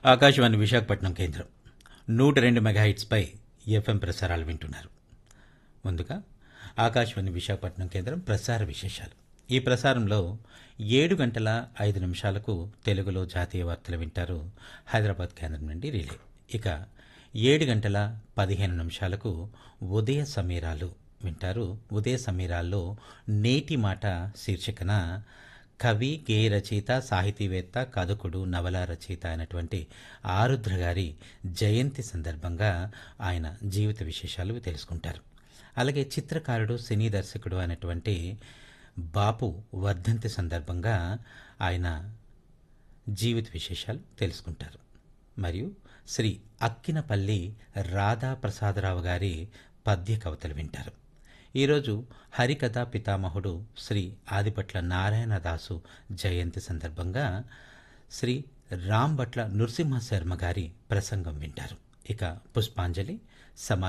ఆకాశవాణి విశాఖపట్నం కేంద్రం నూట రెండు మెగాహిట్స్పై ఎఫ్ఎం ప్రసారాలు వింటున్నారు ముందుగా ఆకాశవాణి విశాఖపట్నం కేంద్రం ప్రసార విశేషాలు ఈ ప్రసారంలో ఏడు గంటల ఐదు నిమిషాలకు తెలుగులో జాతీయ వార్తలు వింటారు హైదరాబాద్ కేంద్రం నుండి రిలే ఇక ఏడు గంటల పదిహేను నిమిషాలకు ఉదయ సమీరాలు వింటారు ఉదయ సమీరాల్లో నేటి మాట శీర్షికన కవి గేయ రచయిత సాహితీవేత్త కథకుడు నవల రచయిత అయినటువంటి ఆరుద్ర గారి జయంతి సందర్భంగా ఆయన జీవిత విశేషాలు తెలుసుకుంటారు అలాగే చిత్రకారుడు సినీ దర్శకుడు అయినటువంటి బాపు వర్ధంతి సందర్భంగా ఆయన జీవిత విశేషాలు తెలుసుకుంటారు మరియు శ్రీ అక్కినపల్లి రాధా ప్రసాదరావు గారి పద్య కవితలు వింటారు ఈరోజు హరికథా పితామహుడు శ్రీ ఆదిపట్ల నారాయణదాసు జయంతి సందర్భంగా శ్రీ రాంభట్ల నృసింహ శర్మ గారి ప్రసంగం వింటారు ఇక పుష్పాంజలి సమా